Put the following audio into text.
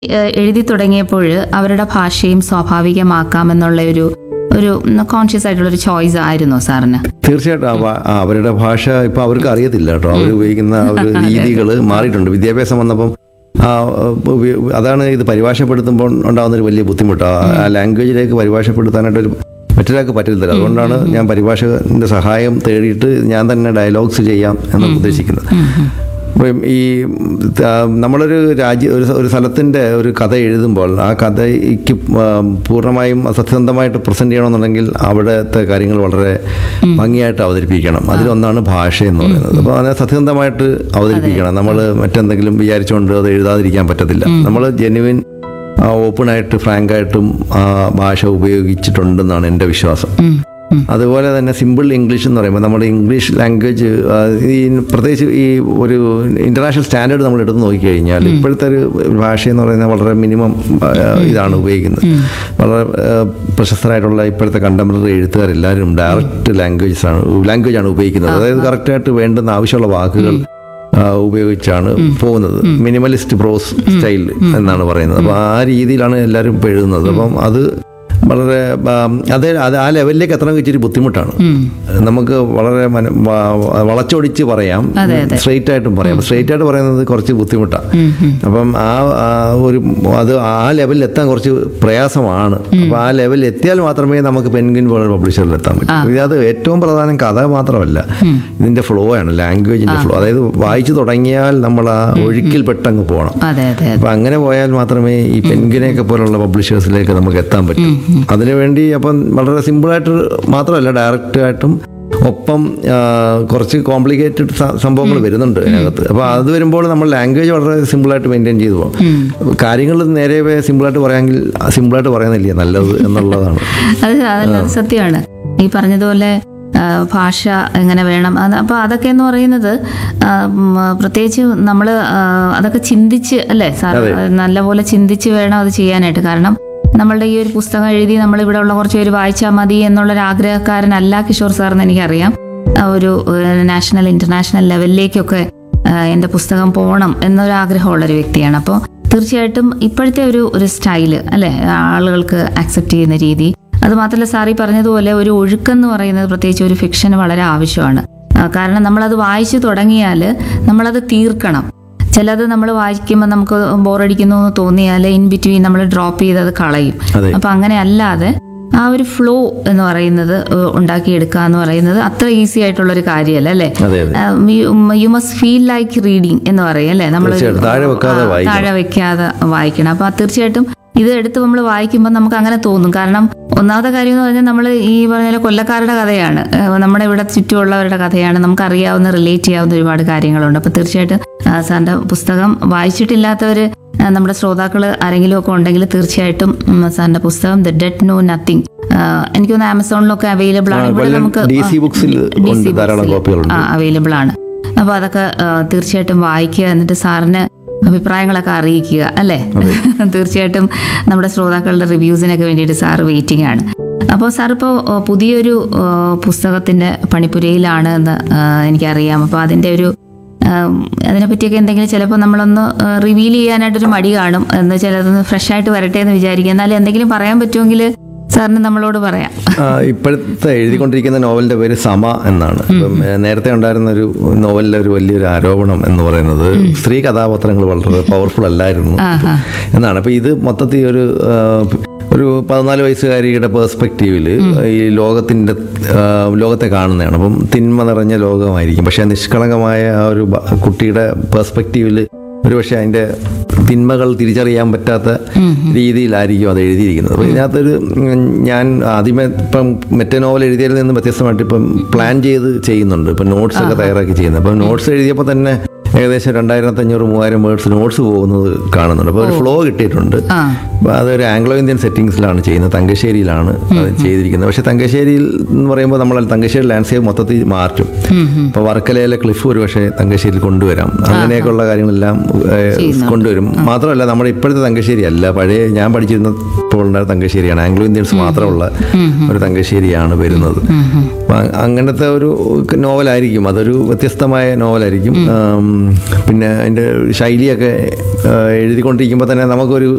ഏഹ്, എഴുതി തുടങ്ങിയപ്പോൾ അവരുടെ ഭാഷയും സ്വാഭാവികമാക്കാമെന്നുള്ള ഒരു ഒരു കോൺഷ്യസ് ആയിട്ടുള്ള ഒരു ചോയ്സ് ആയിരുന്നോ സാറിന് തീർച്ചയായിട്ടും ആ ഭാ- ആ അവരുടെ ഭാഷ ഇപ്പൊ അവർക്ക് അറിയത്തില്ല കേട്ടോ അവർ ഉപയോഗിക്കുന്ന ഒരു രീതികൾ മാറിയിട്ടുണ്ട് വിദ്യാഭ്യാസം വന്നപ്പം ആ, ഉപ- അതാണ് ഇത് പരിഭാഷപ്പെടുത്തുമ്പോൾ ഉണ്ടാകുന്ന ഒരു വലിയ ബുദ്ധിമുട്ട് ആ- ആ ലാംഗ്വേജിലേക്ക് പരിഭാഷപ്പെടുത്താനായിട്ട് ഒരു മറ്റൊരാൾക്ക് പറ്റില്ല അതുകൊണ്ടാണ് ഞാൻ പരിഭാഷകന്റെ സഹായം തേടിയിട്ട് ഞാൻ തന്നെ ഡയലോഗ്സ് ചെയ്യാം എന്ന് ഉദ്ദേശിക്കുന്നത് അപ്പം ഈ ആ, നമ്മളൊരു രാജ്യ ഒരു സ- ഒരു സ്ഥലത്തിൻ്റെ ഒരു കഥ എഴുതുമ്പോൾ ആ കഥയ്ക്ക് ആ, പൂർണ്ണമായും സത്യസന്ധമായിട്ട് പ്രസൻറ്റ് ചെയ്യണമെന്നുണ്ടെങ്കിൽ അവിടുത്തെ കാര്യങ്ങൾ വളരെ ഭംഗിയായിട്ട് അവതരിപ്പിക്കണം അതിലൊന്നാണ് ഭാഷ എന്ന് പറയുന്നത് അപ്പോൾ അതിനെ സത്യസന്ധമായിട്ട് അവതരിപ്പിക്കണം നമ്മൾ മറ്റെന്തെങ്കിലും വിചാരിച്ചുകൊണ്ട് അത് എഴുതാതിരിക്കാൻ പറ്റത്തില്ല നമ്മൾ ജെനുവിൻ ഓപ്പണായിട്ട് ഫ്രാങ്കായിട്ടും ആ ഭാഷ ഉപയോഗിച്ചിട്ടുണ്ടെന്നാണ് എൻ്റെ വിശ്വാസം ഉം, ഉം. അതുപോലെ തന്നെ സിമ്പിൾ ഇംഗ്ലീഷ് എന്ന് പറയുമ്പോൾ നമ്മുടെ ഇംഗ്ലീഷ് ലാംഗ്വേജ് ആ, ഈ പ്രത്യേകിച്ച് ഈ ഒരു ഇന്റർനാഷണൽ സ്റ്റാൻഡേർഡ് നമ്മൾ എടുത്ത് നോക്കിക്കഴിഞ്ഞാൽ ഇപ്പോഴത്തെ ഒരു ഭാഷ എന്ന് പറയുന്നത് വളരെ മിനിമം ഇതാണ് ഉപയോഗിക്കുന്നത് വളരെ ആ, പ്രശസ്തരായിട്ടുള്ള ഇപ്പോഴത്തെ കണ്ടംപററി എഴുത്തുകാരെല്ലാവരും ഡയറക്റ്റ് ലാംഗ്വേജസ് ആണ് ലാംഗ്വേജ് ആണ് ഉപയോഗിക്കുന്നത് അതായത് കറക്റ്റായിട്ട് വേണ്ടുന്ന ആവശ്യമുള്ള വാക്കുകൾ ആ, ഉപയോഗിച്ചാണ് പോകുന്നത് മിനിമലിസ്റ്റ് പ്രോസ് സ്റ്റൈൽ എന്നാണ് പറയുന്നത് അപ്പോൾ ആ രീതിയിലാണ് എല്ലാവരും ഇപ്പോൾ എഴുതുന്നത് അപ്പം അത് വളരെ ആ, അത് അത് ആ ലെവലിലേക്ക് എത്തണം ഇച്ചിരി ബുദ്ധിമുട്ടാണ് നമുക്ക് വളരെ മന- വ- വളച്ചൊടിച്ച് പറയാം അതെ, അതെ. സ്ട്രെയിറ്റ് ആയിട്ടും പറയാം സ്ട്രെയിറ്റ് ആയിട്ട് പറയുന്നത് കുറച്ച് ബുദ്ധിമുട്ടാണ് അപ്പം ആ ആ ഒരു അത് ആ ലെവലിൽ എത്താൻ കുറച്ച് പ്രയാസമാണ് അപ്പം ആ ലെവലിൽ എത്തിയാൽ മാത്രമേ നമുക്ക് പെൻഗിൻ പോലെ പബ്ലിഷറിൽ എത്താൻ പറ്റൂ ഇത് അത് ഏറ്റവും പ്രധാനം കഥ മാത്രമല്ല ഇതിന്റെ ഫ്ലോ ആണ് ലാംഗ്വേജിന്റെ ഫ്ലോ അതായത് വായിച്ചു തുടങ്ങിയാൽ നമ്മൾ ആ ഒഴുക്കിൽ പെട്ടങ്ങ് പോകണം അതെ അതെ അതെ അപ്പൊ അങ്ങനെ പോയാൽ മാത്രമേ ഈ പെൻഗിനെയൊക്കെ പോലുള്ള പബ്ലിഷേഴ്സിലേക്ക് നമുക്ക് എത്താൻ പറ്റൂ അതിനുവേണ്ടി അപ്പം വളരെ സിമ്പിളായിട്ട് മാത്രമല്ല ഡയറക്റ്റ് ആയിട്ടും ഒപ്പം ആ, കുറച്ച് കോംപ്ലിക്കേറ്റഡ് സംഭവങ്ങൾ വരുന്നുണ്ട് അതിനകത്ത് അപ്പോൾ അത് വരുമ്പോൾ നമ്മൾ ലാംഗ്വേജ് വളരെ സിമ്പിളായിട്ട് മെയിൻറ്റെയിൻ ചെയ്തു പോകും കാര്യങ്ങൾ നേരെ സിമ്പിളായിട്ട് പറയാമെങ്കിൽ സിമ്പിളായിട്ട് പറയുന്നില്ല നല്ലത് എന്നുള്ളതാണ് അത് അതല്ല അത് സത്യമാണ് ഈ പറഞ്ഞതുപോലെ ആ, ഭാഷ എങ്ങനെ വേണം അത് അപ്പോൾ അതൊക്കെ എന്ന് പറയുന്നത് ആ, ഉം, പ്രത്യേകിച്ച് നമ്മൾ അതൊക്കെ ചിന്തിച്ച് അല്ലേ സാർ നല്ലപോലെ ചിന്തിച്ച് വേണം അത് ചെയ്യാനായിട്ട് കാരണം നമ്മളുടെ ഈ ഒരു പുസ്തകം എഴുതി നമ്മൾ ഇവിടെ ഉള്ള കുറച്ച് പേര് വായിച്ചാൽ മതി എന്നുള്ളൊരു ആഗ്രഹക്കാരനല്ല കിഷോർ സാർ എന്ന് എനിക്കറിയാം ആ, ഒരു നാഷണൽ ഇന്റർനാഷണൽ ലെവലിലേക്കൊക്കെ ആ, എൻ്റെ പുസ്തകം പോകണം എന്നൊരു ആഗ്രഹമുള്ള ഒരു വ്യക്തിയാണ് അപ്പോൾ തീർച്ചയായിട്ടും ഇപ്പോഴത്തെ ഒരു ഒരു സ്റ്റൈല് അല്ലെ ആളുകൾക്ക് അക്സെപ്റ്റ് ചെയ്യുന്ന രീതി അത് മാത്രമല്ല സാർ ഈ പറഞ്ഞതുപോലെ ഒരു ഒഴുക്കെന്ന് പറയുന്നത് പ്രത്യേകിച്ച് ഒരു ഫിക്ഷൻ വളരെ ആവശ്യമാണ് ആ, കാരണം നമ്മളത് വായിച്ചു തുടങ്ങിയാൽ നമ്മളത് തീർക്കണം ചിലത് നമ്മൾ വായിക്കുമ്പോൾ നമുക്ക് ബോറടിക്കുന്നു എന്ന് തോന്നിയാൽ ഇൻ ബിറ്റ്വീൻ നമ്മൾ ഡ്രോപ്പ് ചെയ്ത് അത് കളയും അതെ അപ്പൊ അങ്ങനെ അല്ലാതെ ആ ഒരു ഫ്ലോ എന്ന് പറയുന്നത് ഏഹ്, ഉണ്ടാക്കിയെടുക്കുക എന്ന് പറയുന്നത് അത്ര ഈസി ആയിട്ടുള്ള ഒരു കാര്യമല്ല അല്ലേ അതെ അതെ you must feel like reading എന്ന് പറയും അല്ലേ നമ്മൾ തീർച്ചയായിട്ടും. താഴെ വെക്കാതെ വായിക്കണം. താഴെ വെക്കാതെ വായിക്കണം അപ്പൊ തീർച്ചയായിട്ടും ഇത് എടുത്ത് നമ്മൾ വായിക്കുമ്പോൾ നമുക്ക് അങ്ങനെ തോന്നും കാരണം ഒന്നാമത്തെ കാര്യം എന്ന് പറഞ്ഞാൽ നമ്മൾ ഈ പറഞ്ഞ പോലെ കൊല്ലക്കാരുടെ കഥയാണ് ഏഹ് നമ്മുടെ ഇവിടെ ചുറ്റുമുള്ളവരുടെ കഥയാണ് നമുക്ക് അറിയാവുന്ന റിലേറ്റ് ചെയ്യാവുന്ന ഒരുപാട് കാര്യങ്ങളുണ്ട് അപ്പൊ തീർച്ചയായിട്ടും ആ, സാറിന്റെ പുസ്തകം വായിച്ചിട്ടില്ലാത്തവർ നമ്മുടെ ശ്രോതാക്കൾ ആരെങ്കിലും ഒക്കെ ഉണ്ടെങ്കിൽ തീർച്ചയായിട്ടും ഉം, സാറിന്റെ പുസ്തകം ദ ഡെറ്റ് നോ നത്തിങ് എനിക്ക് തോന്നുന്നു ആമസോണിലൊക്കെ അവൈലബിൾ ആണ് ഇവിടെ കൊല്ലം നമുക്ക് ഡി സി ബുക്സിൽ DC ഉണ്ട് ധാരാളം ബുക്സിൽ. കോപ്പികളുണ്ട് ആ അവൈലബിൾ ആണ് അപ്പോൾ അതൊക്കെ ആ, തീർച്ചയായിട്ടും വായിക്കുക എന്നിട്ട് സാറിന് അഭിപ്രായങ്ങളൊക്കെ അറിയിക്കുക അല്ലേ തീർച്ചയായിട്ടും നമ്മുടെ ശ്രോതാക്കളുടെ റിവ്യൂസിനൊക്കെ വേണ്ടിയിട്ട് സാർ വെയിറ്റിംഗ് ആണ് അപ്പോൾ സാർ ഇപ്പോൾ പുതിയൊരു ആ, പുസ്തകത്തിന്റെ പണിപ്പുരയിലാണ് എന്ന് ആ, എനിക്കറിയാം അപ്പോൾ അതിന്റെ ഒരു ആ, അതിനെപ്പറ്റിയൊക്കെ എന്തെങ്കിലും ചിലപ്പോൾ നമ്മളൊന്ന് റിവീൽ ചെയ്യാനായിട്ടൊരു മടി കാണും എന്ന് ചിലതൊന്ന് ഫ്രഷ് ആയിട്ട് വരട്ടെ എന്ന് വിചാരിക്കുക എന്നാലും എന്തെങ്കിലും പറയാൻ പറ്റുമെങ്കിൽ സാറിന് നമ്മളോട് പറയാം ആ, ഇപ്പോഴത്തെ എഴുതിക്കൊണ്ടിരിക്കുന്ന നോവലിന്റെ പേര് സമ എന്നാണ് ഇപ്പം ഏ, നേരത്തെ ഉണ്ടായിരുന്ന ഒരു നോവലിലെ ഒരു വലിയൊരു ആരോപണം എന്ന് പറയുന്നത് സ്ത്രീ കഥാപാത്രങ്ങൾ വളരെ പവർഫുൾ അല്ലായിരുന്നു ആഹാ. എന്നാണ് അപ്പൊ ഇത് മൊത്തത്തിൽ ഒരു ആ, ഒരു പതിനാല് വയസ്സുകാരിയുടെ പേഴ്സ്പെക്റ്റീവിൽ ഈ ലോകത്തിന്റെ ആ, ലോകത്തെ കാണുന്നതാണ് അപ്പം തിന്മ നിറഞ്ഞ ലോകമായിരിക്കും പക്ഷെ നിഷ്കളങ്കമായ ആ ഒരു ബ- കുട്ടിയുടെ പേഴ്സ്പെക്റ്റീവിൽ ഒരുപക്ഷെ അതിന്റെ തിന്മകൾ തിരിച്ചറിയാൻ പറ്റാത്ത രീതിയിലായിരിക്കും അത് എഴുതിയിരിക്കുന്നത് അപ്പോൾ ഇതിനകത്തൊരു ഉം, ഞാൻ ആദ്യമേ ഇപ്പം മറ്റേ നോവൽ എഴുതിയതിൽ നിന്ന് വ്യത്യസ്തമായിട്ട് ഇപ്പം പ്ലാൻ ചെയ്ത് ചെയ്യുന്നുണ്ട് ഇപ്പം നോട്ട്സ് ഒക്കെ തയ്യാറാക്കി ചെയ്യുന്നത് അപ്പം നോട്ട്സ് എഴുതിയപ്പോൾ തന്നെ ഏകദേശം രണ്ടായിരത്തി അഞ്ഞൂറ് മൂവായിരം വേർഡ്സ് നോട്ട്സ് പോകുന്നത് കാണുന്നുണ്ട് അപ്പോൾ ഒരു ഫ്ലോ കിട്ടിയിട്ടുണ്ട് ആ അപ്പോൾ അതൊരു ആംഗ്ലോ ഇന്ത്യൻ സെറ്റിങ്സിലാണ് ചെയ്യുന്നത് തങ്കശ്ശേരിയിലാണ് അത് ചെയ്തിരിക്കുന്നത് പക്ഷേ തങ്കശ്ശേരിയിൽ എന്ന് പറയുമ്പോൾ നമ്മൾ തങ്കശ്ശേരി ലാൻഡ്സ്കേപ്പ് മൊത്തത്തിൽ മാറ്റും അപ്പോൾ വർക്കലയിലെ ക്ലിഫ് ഒരു പക്ഷേ തങ്കശ്ശേരിയിൽ കൊണ്ടുവരാം അങ്ങനെയൊക്കെയുള്ള കാര്യങ്ങളെല്ലാം ഏഹ്, കൊണ്ടുവരും മാത്രമല്ല നമ്മുടെ ഇപ്പോഴത്തെ തങ്കശ്ശേരി അല്ല പഴയ ഞാൻ പഠിച്ചിരുന്നപ്പോൾ ഉണ്ടായിരുന്ന തങ്കശ്ശേരിയാണ് ആംഗ്ലോ ഇന്ത്യൻസ് മാത്രമുള്ള ഒരു തങ്കശ്ശേരിയാണ് വരുന്നത് അപ്പം അ- അങ്ങനത്തെ ഒരു നോവലായിരിക്കും അതൊരു വ്യത്യസ്തമായ നോവലായിരിക്കും ആം, പിന്നെ അതിൻ്റെ ശൈലിയൊക്കെ ആ, എഴുതിക്കൊണ്ടിരിക്കുമ്പോൾ തന്നെ നമുക്കൊരു